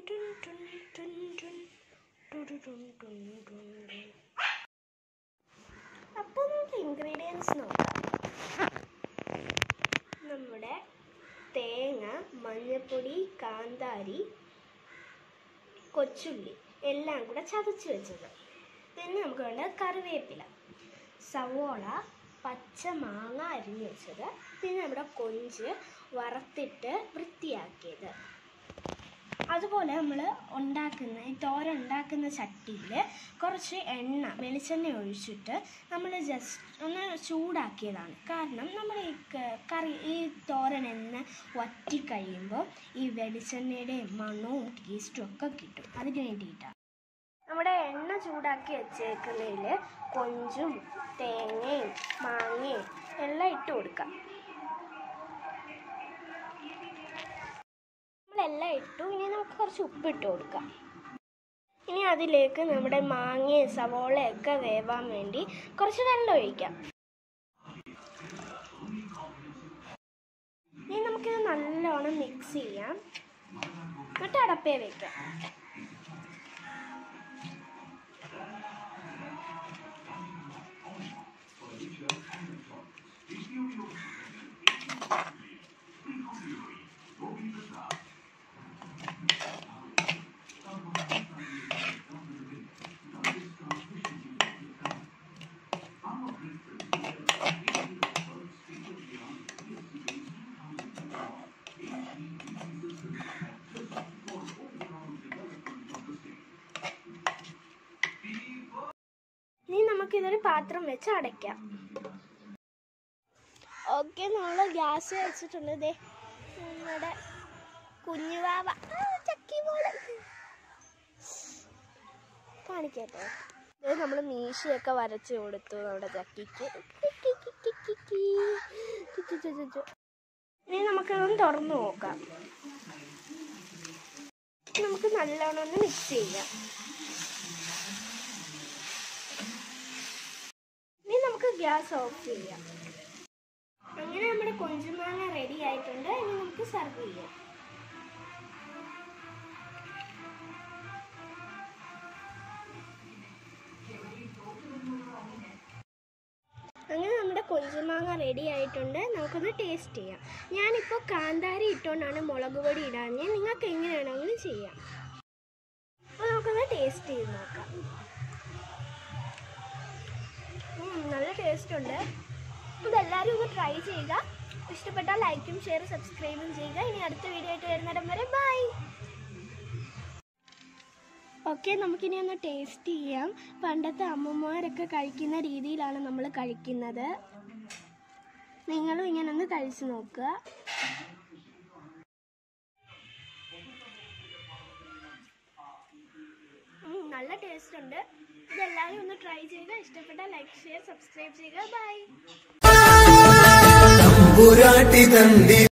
ടുൻ ടുൻ ടുൻ ടുൻ. ടുടു ടുൻ ടുൻ ടുൻ ടുൻ. അപ്പോൾ നമുക്ക് ഇൻഗ്രീഡിയൻസ് നോക്കാം നമ്മുടെ തേങ്ങ മഞ്ഞൾപ്പൊടി കാന്താരി കൊച്ചുള്ളി എല്ലാം കൂടെ ചതച്ച് വെച്ചത് പിന്നെ നമുക്ക് വേണ്ടത് കറിവേപ്പില സവോള പച്ച മാങ്ങ അരിഞ്ഞ് വെച്ചത് പിന്നെ നമ്മുടെ കൊഞ്ച് വറുത്തിട്ട് വൃത്തിയാക്കിയത് അതുപോലെ നമ്മൾ ഉണ്ടാക്കുന്ന ഈ തോരൻ ഉണ്ടാക്കുന്ന ചട്ടിയിൽ കുറച്ച് എണ്ണ വെളിച്ചെണ്ണ ഒഴിച്ചിട്ട് നമ്മൾ ജസ്റ്റ് ഒന്ന് ചൂടാക്കിയതാണ് കാരണം നമ്മൾ ഈ ക- കറി ഈ തോരൻ എണ്ണ വറ്റിക്കഴിയുമ്പോൾ ഈ വെളിച്ചെണ്ണയുടെ മണവും ടേസ്റ്റും ഒക്കെ കിട്ടും അതിന് വേണ്ടിയിട്ടാണ് നമ്മുടെ എണ്ണ ചൂടാക്കി വെച്ചേക്കുന്നതിൽ കൊഞ്ചും തേങ്ങയും മാങ്ങയും എല്ലാം ഇട്ട് കൊടുക്കാം നമ്മളെല്ലാം ഇട്ടു ഇനി നമുക്ക് കുറച്ച് ഉപ്പിട്ട് കൊടുക്കാം ഇനി അതിലേക്ക് നമ്മുടെ മാങ്ങയും സവോളയൊക്കെ വേവാൻ വേണ്ടി കുറച്ച് വെള്ളം ഒഴിക്കാം ഇനി നമുക്കിത് നല്ലോണം മിക്സ് ചെയ്യാം എന്നിട്ട് അടപ്പേ വെക്കാം ഇനി നമുക്കിതൊരു പാത്രം വെച്ച് അടയ്ക്കാം ഓക്കെ നമ്മൾ ഗ്യാസ് വെച്ചിട്ടുണ്ട് ദേ നമ്മുടെ കുഞ്ഞുവാവ ആ, ചക്കി മോള് കാണിക്കട്ടെ ഇത് നമ്മൾ മീശയൊക്കെ വരച്ച് കൊടുത്തു നമ്മുടെ ചക്കിക്ക് ഇനി നമുക്കിതൊന്ന് തുറന്നു നോക്കാം നമുക്ക് നല്ലോണം ഒന്ന് മിക്സ് ചെയ്യാം ഇനി നമുക്ക് ഗ്യാസ് ഓഫ് ചെയ്യാം അങ്ങനെ നമ്മുടെ കൊഞ്ചുമാങ്ങ റെഡി ആയിട്ടുണ്ട് ഇനി നമുക്ക് സെർവ് ചെയ്യാം അങ്ങനെ നമ്മുടെ കൊഞ്ചുമാങ്ങ റെഡി ആയിട്ടുണ്ട് നമുക്കൊന്ന് ടേസ്റ്റ് ചെയ്യാം ഞാനിപ്പോൾ കാന്താരി ഇട്ടുകൊണ്ടാണ് മുളക് പൊടി ഇടാഞ്ഞ് നിങ്ങൾക്ക് എങ്ങനെയാണെങ്കിലും ചെയ്യാം അപ്പോൾ നമുക്കൊന്ന് ടേസ്റ്റ് ചെയ്ത് നോക്കാം ഉം, നല്ല ടേസ്റ്റ് ഉണ്ട് ഇതെല്ലാവരും ഒന്ന് ട്രൈ ചെയ്യുക ഇഷ്ടപ്പെട്ടാൽ ലൈക്കും ഷെയർ സബ്സ്ക്രൈബും ചെയ്യുക ഇനി അടുത്ത വീഡിയോ ആയിട്ട് വരുന്നിടം വരെ ബൈ ഓക്കെ നമുക്കിനി ഒന്ന് ടേസ്റ്റ് ചെയ്യാം പണ്ടത്തെ അമ്മമാരൊക്കെ കഴിക്കുന്ന രീതിയിലാണ് നമ്മൾ കഴിക്കുന്നത് നിങ്ങളും ഇങ്ങനെ ഒന്ന് കഴിച്ചു നോക്കുക ഉം, നല്ല ടേസ്റ്റ് ഉണ്ട് ഇതെല്ലാവരും ഒന്ന് ട്രൈ ചെയ്യുക ഇഷ്ടപ്പെട്ടാൽ ലൈക്ക് ഷെയർ സബ്സ്ക്രൈബ് ചെയ്യുക ബൈ പുരാട്ടി തന്തി